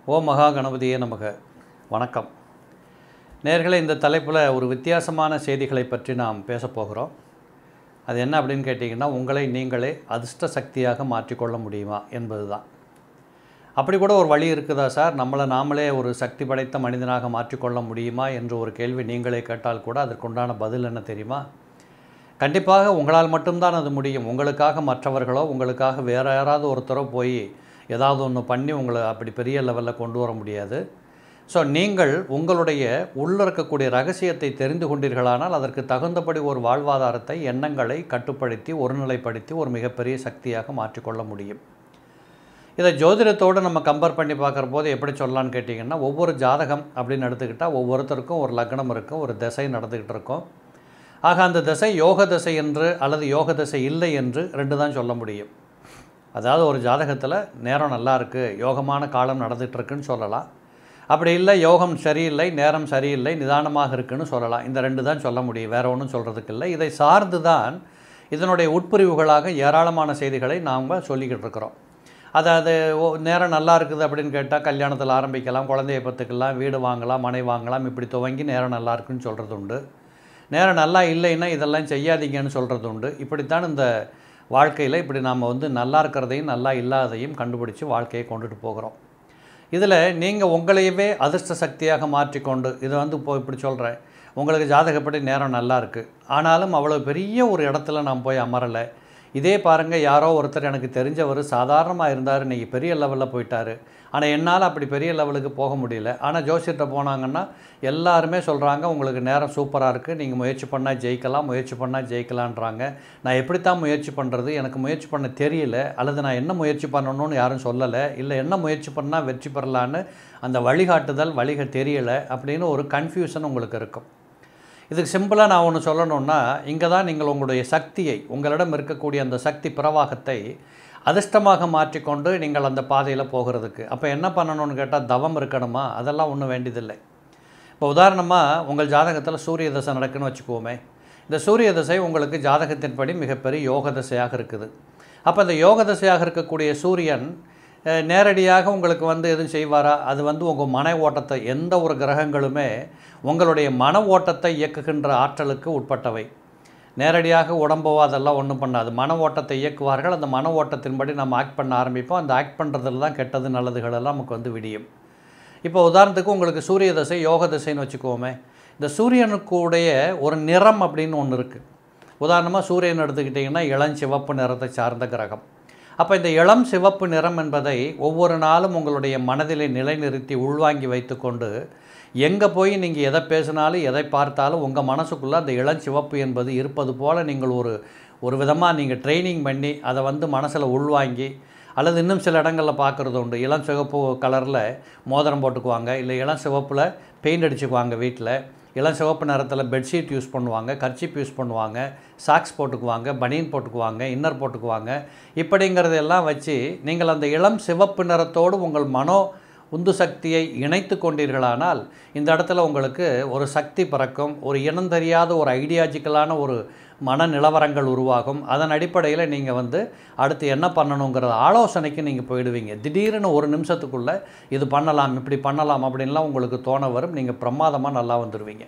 ஓ மகா கணபதியே நமக வணக்கம் நேர்களே இந்த தலைப்பில் ஒரு வித்தியாசமான செய்திகளை பற்றி நாம் பேசப் போகிறோம் அது என்ன அப்படின்னு கேட்டிங்கன்னா உங்களை நீங்களே அதிர்ஷ்ட சக்தியாக மாற்றிக்கொள்ள முடியுமா என்பது தான் அப்படி கூட ஒரு வழி இருக்குதா சார் நம்மளை நாமளே ஒரு சக்தி படைத்த மனிதனாக மாற்றிக்கொள்ள முடியுமா என்று ஒரு கேள்வி நீங்களே கேட்டால் கூட அதற்குண்டான பதில் என்ன தெரியுமா கண்டிப்பாக உங்களால் மட்டும்தான் அது முடியும் உங்களுக்காக மற்றவர்களோ உங்களுக்காக வேறு யாராவது ஒருத்தரோ போய் ஏதாவது ஒன்று பண்ணி உங்களை அப்படி பெரிய லெவலில் கொண்டு வர முடியாது ஸோ நீங்கள் உங்களுடைய உள்ள இருக்கக்கூடிய ரகசியத்தை தெரிந்து கொண்டீர்களானால் அதற்கு தகுந்தபடி ஒரு வாழ்வாதாரத்தை எண்ணங்களை கட்டுப்படுத்தி ஒருநிலைப்படுத்தி ஒரு மிகப்பெரிய சக்தியாக மாற்றிக்கொள்ள முடியும் இதை ஜோதிடத்தோடு நம்ம கம்பேர் பண்ணி பார்க்குற போது எப்படி சொல்லலான்னு கேட்டிங்கன்னா ஒவ்வொரு ஜாதகம் அப்படின்னு எடுத்துக்கிட்டால் ஒவ்வொருத்தருக்கும் ஒரு லக்னம் இருக்கும் ஒரு திசை நடந்துக்கிட்டு இருக்கும் ஆக அந்த திசை யோக திசை என்று அல்லது யோக திசை இல்லை என்று ரெண்டு தான் சொல்ல முடியும் அதாவது ஒரு ஜாதகத்தில் நேரம் நல்லா இருக்குது யோகமான காலம் நடந்துகிட்டு இருக்குன்னு சொல்லலாம் அப்படி இல்லை யோகம் சரியில்லை நேரம் சரியில்லை நிதானமாக இருக்குன்னு சொல்லலாம் இந்த ரெண்டு தான் சொல்ல முடியும் வேறு ஒன்றும் சொல்கிறதுக்கு இல்லை இதை சார்ந்து தான் இதனுடைய உட்பிரிவுகளாக ஏராளமான செய்திகளை நாம் சொல்லிக்கிட்டு இருக்கிறோம் அதாவது ஓ நேரம் நல்லா இருக்குது அப்படின்னு கேட்டால் கல்யாணத்தில் ஆரம்பிக்கலாம் குழந்தைய பத்துக்கலாம் வீடு வாங்கலாம் மனை வாங்கலாம் இப்படி துவங்கி நேரம் நல்லா இருக்குன்னு சொல்கிறது உண்டு நேரம் நல்லா இல்லைன்னா இதெல்லாம் செய்யாதீங்கன்னு சொல்கிறது உண்டு இப்படித்தான் இந்த வாழ்க்கையில் இப்படி நாம் வந்து நல்லா இருக்கிறதையும் நல்லா இல்லாததையும் கண்டுபிடிச்சி வாழ்க்கையை கொண்டுட்டு போகிறோம் இதில் நீங்கள் உங்களையவே அதிர்ஷ்ட சக்தியாக மாற்றிக்கொண்டு இதை வந்து இப்போ இப்படி சொல்கிறேன் உங்களுக்கு ஜாதகப்படி நேரம் நல்லா இருக்குது ஆனாலும் அவ்வளோ பெரிய ஒரு இடத்துல நான் போய் அமரலை இதே பாருங்கள் யாரோ ஒருத்தர் எனக்கு தெரிஞ்சவர் சாதாரணமாக இருந்தார் இன்றைக்கி பெரிய லெவலில் போயிட்டார் ஆனால் என்னால் அப்படி பெரிய லெவலுக்கு போக முடியல ஆனால் ஜோசியர்கிட்ட போனாங்கன்னா எல்லாருமே சொல்கிறாங்க உங்களுக்கு நேரம் சூப்பராக இருக்குது நீங்கள் முயற்சி பண்ணால் ஜெயிக்கலாம் முயற்சி பண்ணால் ஜெயிக்கலான்றாங்க நான் எப்படித்தான் முயற்சி பண்ணுறது எனக்கு முயற்சி பண்ண தெரியல அல்லது நான் என்ன முயற்சி பண்ணணும்னு யாரும் சொல்லலை இல்லை என்ன முயற்சி பண்ணால் வெற்றி பெறலான்னு அந்த வழிகாட்டுதல் வழிக தெரியலை அப்படின்னு ஒரு கன்ஃபியூஷன் உங்களுக்கு இருக்கும் இதுக்கு சிம்பிளாக நான் ஒன்று சொல்லணுன்னா இங்கே தான் நீங்கள் உங்களுடைய சக்தியை உங்களிடம் இருக்கக்கூடிய அந்த சக்தி பிரவாகத்தை அதிர்ஷ்டமாக மாற்றிக்கொண்டு நீங்கள் அந்த பாதையில் போகிறதுக்கு அப்போ என்ன பண்ணணும்னு கேட்டால் தவம் இருக்கணுமா அதெல்லாம் ஒன்றும் வேண்டியதில்லை இப்போ உதாரணமாக உங்கள் ஜாதகத்தில் சூரிய தசை நடக்குன்னு வச்சுக்குவோமே இந்த சூரிய தசை உங்களுக்கு ஜாதகத்தின்படி மிகப்பெரிய யோக தசையாக இருக்குது அப்போ இந்த யோக தசையாக இருக்கக்கூடிய சூரியன் நேரடியாக உங்களுக்கு வந்து எதுவும் செய்வாரா அது வந்து உங்கள் மன ஓட்டத்தை எந்த ஒரு கிரகங்களுமே உங்களுடைய மன ஓட்டத்தை இயக்குகின்ற ஆற்றலுக்கு உட்பட்டவை நேரடியாக உடம்போ அதெல்லாம் ஒன்றும் பண்ணாது மன ஓட்டத்தை இயக்குவார்கள் அந்த மன ஓட்டத்தின்படி நம்ம ஆக்ட் பண்ண ஆரம்பிப்போம் அந்த ஆக்ட் பண்ணுறதுல தான் கெட்டது நல்லதுகள் எல்லாம் நமக்கு வந்து விடியும் இப்போ உதாரணத்துக்கு உங்களுக்கு சூரிய தசை யோக தசைன்னு வச்சுக்கோமே இந்த சூரியனுக்குடைய ஒரு நிறம் அப்படின்னு ஒன்று இருக்குது உதாரணமாக சூரியன் எடுத்துக்கிட்டிங்கன்னா இளஞ்சிவப்பு நிறத்தை சார்ந்த கிரகம் அப்போ இந்த இளம் சிவப்பு நிறம் என்பதை ஒவ்வொரு நாளும் உங்களுடைய மனதிலே நிலைநிறுத்தி உள்வாங்கி வைத்துக்கொண்டு எங்கே போய் நீங்கள் எதை பேசினாலும் எதை பார்த்தாலும் உங்கள் மனசுக்குள்ளே அந்த இளஞ்சிவப்பு என்பது இருப்பது போல் நீங்கள் ஒரு ஒரு விதமாக நீங்கள் ட்ரைனிங் பண்ணி அதை வந்து மனசில் உள்வாங்கி அல்லது இன்னும் சில இடங்களில் பார்க்குறது உண்டு இளம் சிவப்பு கலரில் மோதிரம் போட்டுக்குவாங்க இல்லை இளம் சிவப்பில் பெயிண்ட் அடிச்சுக்குவாங்க வீட்டில் இளம் சிவப்பு நிறத்தில் பெட்ஷீட் யூஸ் பண்ணுவாங்க கர்ச்சிப் யூஸ் பண்ணுவாங்க சாக்ஸ் போட்டுக்குவாங்க பனியன் போட்டுக்குவாங்க இன்னர் போட்டுக்குவாங்க இப்படிங்கிறதெல்லாம் வச்சு நீங்கள் அந்த இளம் சிவப்பு நிறத்தோடு உங்கள் மனோ உந்து சக்தியை இணைத்து கொண்டீர்களானால் இந்த இடத்துல உங்களுக்கு ஒரு சக்தி பிறக்கும் ஒரு இனம் தெரியாத ஒரு ஐடியாஜிக்கலான ஒரு மன நிலவரங்கள் உருவாகும் அதன் அடிப்படையில் நீங்கள் வந்து அடுத்து என்ன பண்ணணுங்கிற ஆலோசனைக்கு நீங்கள் போயிடுவீங்க திடீர்னு ஒரு நிமிஷத்துக்குள்ளே இது பண்ணலாம் இப்படி பண்ணலாம் அப்படின்லாம் உங்களுக்கு தோண வரும் நீங்கள் பிரமாதமாக நல்லா வந்துடுவீங்க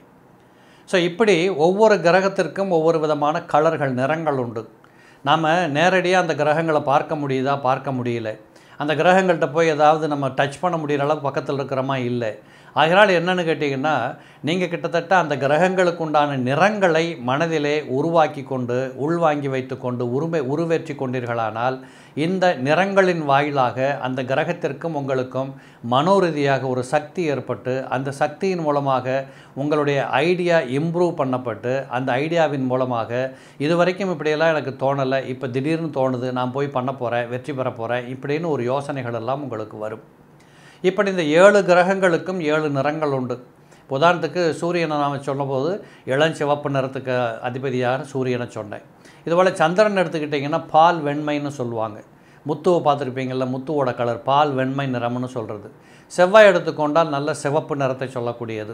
ஸோ இப்படி ஒவ்வொரு கிரகத்திற்கும் ஒவ்வொரு விதமான கலர்கள் நிறங்கள் உண்டு நாம் நேரடியாக அந்த கிரகங்களை பார்க்க முடியுதா பார்க்க முடியல அந்த கிரகங்கள்கிட்ட போய் ஏதாவது நம்ம டச் பண்ண முடிகிற அளவுக்கு பக்கத்தில் இருக்கிறோமா இல்லை அதனால் என்னென்னு கேட்டிங்கன்னா நீங்கள் கிட்டத்தட்ட அந்த கிரகங்களுக்கு உண்டான நிறங்களை மனதிலே உருவாக்கி கொண்டு உள்வாங்கி வைத்து கொண்டு உருமை உருவேற்றி கொண்டீர்களானால் இந்த நிறங்களின் வாயிலாக அந்த கிரகத்திற்கும் உங்களுக்கும் மனோரீதியாக ஒரு சக்தி ஏற்பட்டு அந்த சக்தியின் மூலமாக உங்களுடைய ஐடியா இம்ப்ரூவ் பண்ணப்பட்டு அந்த ஐடியாவின் மூலமாக இது வரைக்கும் இப்படியெல்லாம் எனக்கு தோணலை இப்போ திடீர்னு தோணுது நான் போய் பண்ண போகிறேன் வெற்றி பெற போகிறேன் இப்படின்னு ஒரு யோசனைகள் எல்லாம் உங்களுக்கு வரும் இப்படி இந்த ஏழு கிரகங்களுக்கும் ஏழு நிறங்கள் உண்டு உதாரணத்துக்கு சூரியனை நாம் சொல்லும்போது இளஞ்சிவப்பு நிறத்துக்கு அதிபதியாக சூரியனை சொன்னேன் இதுபோல் சந்திரன் எடுத்துக்கிட்டிங்கன்னா பால் வெண்மைன்னு சொல்லுவாங்க முத்துவை பார்த்துருப்பீங்கள்ல முத்துவோட கலர் பால் வெண்மை நிறம்னு சொல்கிறது செவ்வாய் எடுத்துக்கொண்டால் நல்ல சிவப்பு நிறத்தை சொல்லக்கூடியது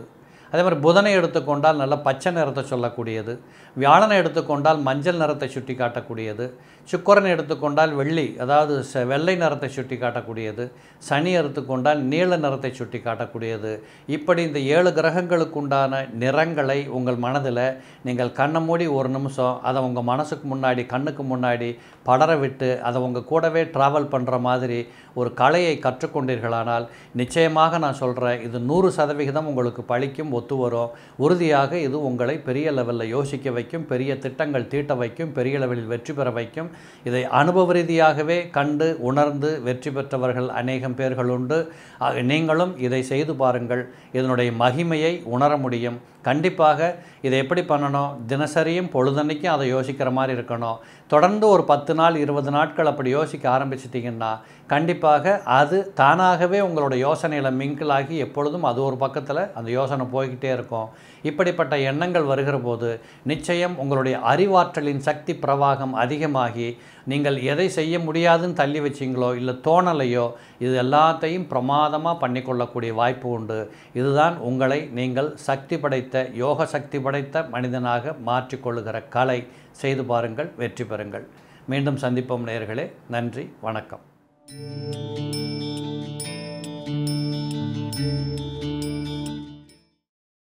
அதே மாதிரி புதனை எடுத்துக்கொண்டால் நல்ல பச்சை நிறத்தை சொல்லக்கூடியது வியாழனை எடுத்துக்கொண்டால் மஞ்சள் நிறத்தை சுட்டி காட்டக்கூடியது சுக்கரனை எடுத்துக்கொண்டால் வெள்ளி அதாவது ச வெள்ளை நிறத்தை சுட்டி காட்டக்கூடியது சனி எடுத்துக்கொண்டால் நீல நிறத்தை சுட்டி காட்டக்கூடியது இப்படி இந்த ஏழு கிரகங்களுக்குண்டான நிறங்களை உங்கள் மனதில் நீங்கள் கண்ணை மூடி ஒரு நிமிஷம் அதை உங்கள் மனசுக்கு முன்னாடி கண்ணுக்கு முன்னாடி படர விட்டு அதை உங்கள் கூடவே ட்ராவல் பண்ணுற மாதிரி ஒரு கலையை கற்றுக்கொண்டீர்களானால் நிச்சயமாக நான் சொல்கிறேன் இது நூறு சதவிகிதம் உங்களுக்கு பழிக்கும் ஒத்து வரும் உறுதியாக இது உங்களை பெரிய லெவலில் யோசிக்க வைக்கும் பெரிய திட்டங்கள் தீட்ட வைக்கும் பெரிய லெவலில் வெற்றி பெற வைக்கும் இதை அனுபவ ரீதியாகவே கண்டு உணர்ந்து வெற்றி பெற்றவர்கள் அநேகம் பேர்கள் உண்டு ஆக நீங்களும் இதை செய்து பாருங்கள் இதனுடைய மகிமையை உணர முடியும் கண்டிப்பாக இதை எப்படி பண்ணணும் தினசரியும் பொழுதன்னைக்கும் அதை யோசிக்கிற மாதிரி இருக்கணும் தொடர்ந்து ஒரு பத்து நாள் இருபது நாட்கள் அப்படி யோசிக்க ஆரம்பிச்சிட்டிங்கன்னா கண்டிப்பாக அது தானாகவே உங்களோட யோசனையில் மிங்கிள் ஆகி எப்பொழுதும் அது ஒரு பக்கத்தில் அந்த யோசனை போய்கிட்டே இருக்கும் இப்படிப்பட்ட எண்ணங்கள் வருகிற போது நிச்சயம் உங்களுடைய அறிவாற்றலின் சக்தி பிரவாகம் அதிகமாகி நீங்கள் எதை செய்ய முடியாதுன்னு தள்ளி வச்சிங்களோ இல்லை தோணலையோ இது எல்லாத்தையும் பிரமாதமாக பண்ணிக்கொள்ளக்கூடிய வாய்ப்பு உண்டு இதுதான் உங்களை நீங்கள் சக்தி படைத்த யோக சக்தி படைத்த மனிதனாக மாற்றிக்கொள்ளுகிற கலை செய்து பாருங்கள் வெற்றி பெறுங்கள் மீண்டும் சந்திப்போம் நேயர்களே நன்றி வணக்கம்